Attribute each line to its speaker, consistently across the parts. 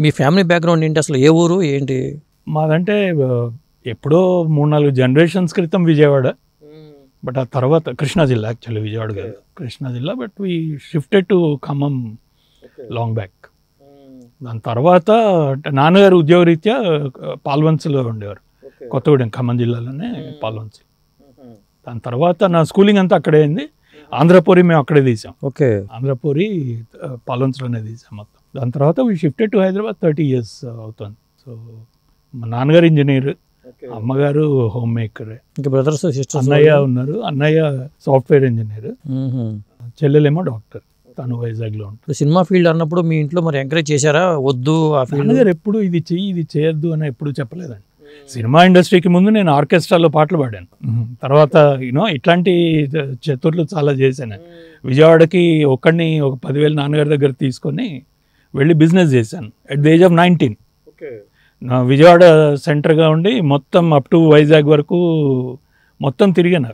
Speaker 1: మీ family background ఏంటి అసలు ఏ ఊరు ఏంటి
Speaker 2: మాదంటే ఆ, ఎప్పుడో మూడు నాలుగు జనరేషన్స్ క్రితం విజయవాడ బట్ ఆ తర్వాత కృష్ణా జిల్లా యాక్చువల్లీ విజయవాడ కాదు కృష్ణా జిల్లా but we shifted to Khammam long back దాని తర్వాత అంటే నాన్నగారు ఉద్యోగరీత్యా ఆ, పాల్వంచలో ఉండేవారు కొత్తగూడెం ఖమ్మం జిల్లాలోనే పాల్వంచ దాని తర్వాత నా స్కూలింగ్ అంతా అక్కడే అయింది ఆంధ్రపూరి మేము అక్కడే తీసాం
Speaker 1: ఓకే
Speaker 2: ఆంధ్రపూరి ఆ, పాల్వంచలోనే తీసాం మొత్తం దాని తర్వాత we shifted to Hyderabad thirty years అవుతుంది సో మా నాన్నగారు ఇంజనీర్ అమ్మగారు హోమ్ మేకర్
Speaker 1: ఇంకా బ్రదర్స్ సిస్టర్స్
Speaker 2: అన్నయ్య ఉన్నారు అన్నయ్య సాఫ్ట్వేర్ ఇంజనీర్ చెల్లెలేమో డాక్టర్ తను వైజాగ్లో ఉంటుంది
Speaker 1: సినిమా ఫీల్డ్ అన్నప్పుడు మీ ఇంట్లో మరి ఎంకరేజ్ చేశారా వద్దు ఆ ఫీల్డ్
Speaker 2: నాన్నగారు ఎప్పుడు ఇది చెయ్యి ఇది చేయొద్దు అని ఎప్పుడు చెప్పలేదండి సినిమా ఇండస్ట్రీకి ముందు నేను ఆర్కెస్ట్రాలో పాటలు పాడాను తర్వాత యూనో ఇట్లాంటి చతుర్లు చాలా చేశాను విజయవాడకి ఒక్కడిని ఒక పదివేలు నాన్నగారి దగ్గర తీసుకొని వెళ్ళి బిజినెస్ చేశాను at the age of nineteen నా విజయవాడ సెంటర్గా ఉండి మొత్తం అప్ టు వైజాగ్ వరకు మొత్తం తిరిగాను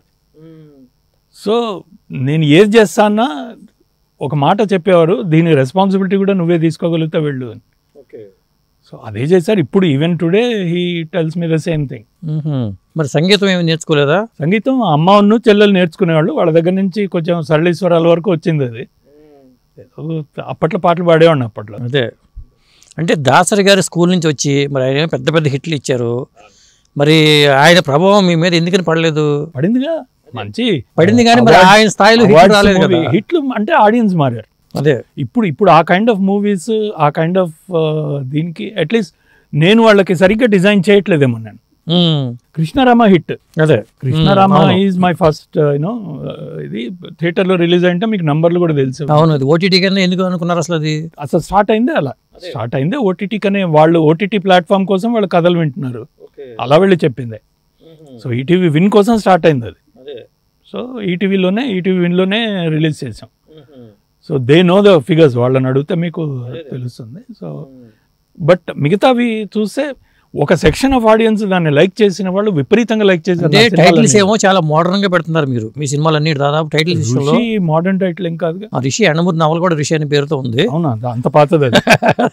Speaker 2: సో నేను ఏది చేస్తానా ఒక మాట చెప్పేవారు దీని రెస్పాన్సిబిలిటీ కూడా నువ్వే తీసుకోగలుగుతా వెళ్ళు అని సో అదే చేశారు ఇప్పుడు even today he tells me the same thing
Speaker 1: మరి సంగీతం ఏమి నేర్చుకోలేదా
Speaker 2: సంగీతం అమ్మ ఉన్ను చెల్లెలు నేర్చుకునేవాళ్ళు వాళ్ళ దగ్గర నుంచి కొంచెం సరళీశ్వరాల వరకు వచ్చింది అది ఏదో అప్పట్లో పాటలు పాడేవాడిని అప్పట్లో
Speaker 1: అదే అంటే దాసరి గారి స్కూల్ నుంచి వచ్చి మరి ఆయన పెద్ద పెద్ద హిట్లు ఇచ్చారు మరి ఆయన ప్రభావం మీ మీద ఎందుకని పడలేదు
Speaker 2: పడిందిగా మంచి
Speaker 1: పడింది కానీ మరి
Speaker 2: Awards-
Speaker 1: ఆయన స్థాయిలో హిట్
Speaker 2: awards
Speaker 1: రాలేదు
Speaker 2: movie.
Speaker 1: కదా
Speaker 2: హిట్లు అంటే ఆడియన్స్ మారారు
Speaker 1: అదే
Speaker 2: ఇప్పుడు ఇప్పుడు ఆ కైండ్ ఆఫ్ మూవీస్ ఆ కైండ్ ఆఫ్ దీనికి అట్లీస్ట్ నేను వాళ్ళకి సరిగ్గా డిజైన్ చేయట్లేదేమో నేను
Speaker 1: ఉమ్,
Speaker 2: కృష్ణారామ హిట్
Speaker 1: అదే
Speaker 2: కృష్ణారామ
Speaker 1: ఉమ్, అవును.
Speaker 2: ఈజ్ మై ఫస్ట్ యూనో ఇది థియేటర్లో రిలీజ్ అయింటే మీకు నంబర్లు కూడా తెలుసు
Speaker 1: అవును అది ఓటీటీ కన్నా ఎందుకు అనుకున్నారు అసలు అది
Speaker 2: అసలు స్టార్ట్ అయిందే అలా స్టార్ట్ అయిందే ఓటీటీ కనే వాళ్ళు ఓటీటీ ప్లాట్ఫామ్ కోసం వాళ్ళు కథలు వింటున్నారు అలా వెళ్ళి చెప్పిందే సో ఈటీవీ విన్ కోసం స్టార్ట్ అయింది అది సో ఈటీవీలోనే ఈటీవీ విన్లోనే రిలీజ్ చేసాం so they know the figures వాళ్ళని అడిగితే మీకు తెలుస్తుంది సో బట్ మిగతావి చూస్తే ఒక సెక్షన్ ఆఫ్ ఆడియన్స్ దాన్ని లైక్ చేసిన వాళ్ళు విపరీతంగా లైక్ చేశారు
Speaker 1: అంటే
Speaker 2: నా
Speaker 1: టైటిల్స్
Speaker 2: సినిమాలన్నీ.
Speaker 1: ఏమో చాలా మోడర్న్ గా పెడుతున్నారు మీరు మీ సినిమాలన్నీ దాదాపు టైటిల్స్ విషయంలో
Speaker 2: ఋషి మోడర్న్ టైటిల్ ఏం కాదుగా
Speaker 1: ఆ రిషి ఎండమూరి నవల కూడా రిషి అనే పేరుతో ఉంది
Speaker 2: అవునా దా- అంత పాతది అది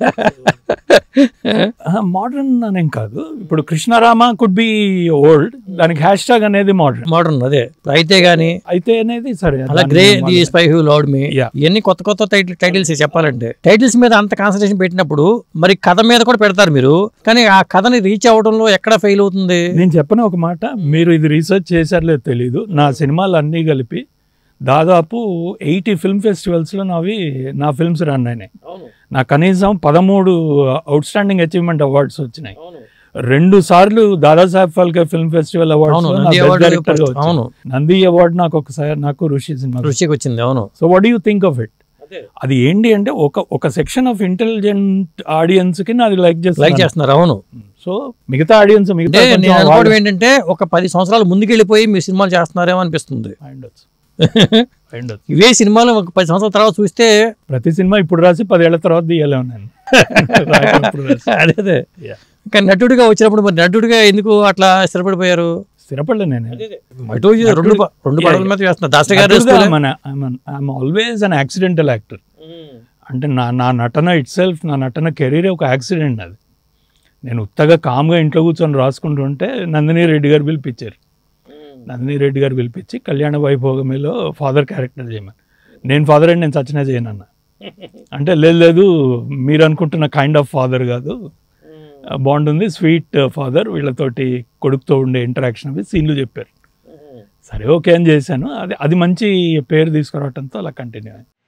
Speaker 2: మోడర్న్ అనేం కాదు ఇప్పుడు కృష్ణారామ కుడ్ బి ఓల్డ్ దానికి హ్యాష్ ట్యాగ్ అనేది మోడర్న్
Speaker 1: మోడర్న్ అదే అయితే గానీ
Speaker 2: అయితే అనేది సరే
Speaker 1: అలా
Speaker 2: దాన్ని
Speaker 1: గ్రే ది
Speaker 2: వాళ్ళ-
Speaker 1: spy who loved me
Speaker 2: Yeah.
Speaker 1: ఇవన్నీ కొత్త కొత్త టైటిల్ టైటిల్స్ చెప్పాలంటే టైటిల్స్ మీద అంత కాన్సన్ట్రేషన్ పెట్టినప్పుడు మరి కథ మీద కూడా పెడతారు మీరు కానీ ఆ కథని రీచ్ అవ్వడంలో ఎక్కడ ఫెయిల్ అవుతుంది
Speaker 2: నేను చెప్పిన ఒక మాట మీరు ఇది రీసెర్చ్ చేశారో తెలీదు నా సినిమాలు అన్నీ కలిపి దాదాపు ఎయిటీ ఫిల్మ్ ఫెస్టివల్స్లో నావి నా ఫిల్మ్స్ రన్ అయినాయి నాకు కనీసం పదమూడు అవుట్ స్టాండింగ్ అచీవ్మెంట్ అవార్డ్స్ వచ్చినాయి రెండు సార్లు దాదాసాహెబ్ ఫాల్కే ఫిల్మ్ ఫెస్టివల్
Speaker 1: అవును నంది
Speaker 2: అవార్డ్స్
Speaker 1: అవార్డు అవును
Speaker 2: నంది అవార్డు నాకు ఒకసారి నాకు ఋషి సినిమా
Speaker 1: రుచికి వచ్చింది అవును
Speaker 2: so what you think of it అది ఏంటి అంటే ఒక ఒక సెక్షన్ ఆఫ్ ఇంటెలిజెంట్ ఆడియన్స్ కి నాది లైక్
Speaker 1: లైక్
Speaker 2: చేస్తాను
Speaker 1: చేస్తున్నారు అవును
Speaker 2: సో మిగతా ఆడియన్స్ మిగతా
Speaker 1: అంటే
Speaker 2: కొంచెం
Speaker 1: నేను అనుకోవడం
Speaker 2: వాళ్ళు-
Speaker 1: ఏంటంటే ఒక పది సంవత్సరాలు ముందుకెళ్ళిపోయి మీ సినిమాలు చేస్తున్నారేమో అనిపిస్తుంది
Speaker 2: అయ్యుండొచ్చు. అయ్యుండొచ్చు.
Speaker 1: ఇవే సినిమాలు ఒక పది సంవత్సరాల తర్వాత చూస్తే
Speaker 2: ప్రతి సినిమా ఇప్పుడు రాసి పదేళ్ల తర్వాత తీయలేము నేను రాసినప్పుడు రాసి.
Speaker 1: అదే అదే
Speaker 2: Yeah.
Speaker 1: కానీ నటుడిగా వచ్చినప్పుడు మరి నటుడిగా ఎందుకు అట్లా స్థిరపడిపోయారు
Speaker 2: స్థిరపడలే నేను
Speaker 1: అటు ఇటు రెండు ప- రెండు పడవల మీద వేస్తున్నారు దాసరి గారు
Speaker 2: I'm always an accidental actor అంటే నా నా నటన ఇట్ సెల్ఫ్ నా నటన కెరీర్ ఒక యాక్సిడెంట్ అది నేను ఉత్తగా కామ్గా ఇంట్లో కూర్చొని రాసుకుంటుంటే నందిని రెడ్డి గారు పిలిపించారు నందిని రెడ్డి గారు పిలిపించి కళ్యాణ వైభోగమిలో ఫాదర్ క్యారెక్టర్ చేయమని నేను ఫాదర్ అండి నేను చచ్చినా చేయనన్న అంటే లేదు లేదు మీరు అనుకుంటున్న కైండ్ ఆఫ్ ఫాదర్ కాదు బాగుంటుంది స్వీట్ ఫాదర్ వీళ్ళతోటి కొడుకుతో ఉండే ఇంటరాక్షన్ అవి సీన్లు చెప్పారు సరే ఓకే అని చేశాను అది అది మంచి పేరు తీసుకురావడంతో అలా కంటిన్యూ అయింది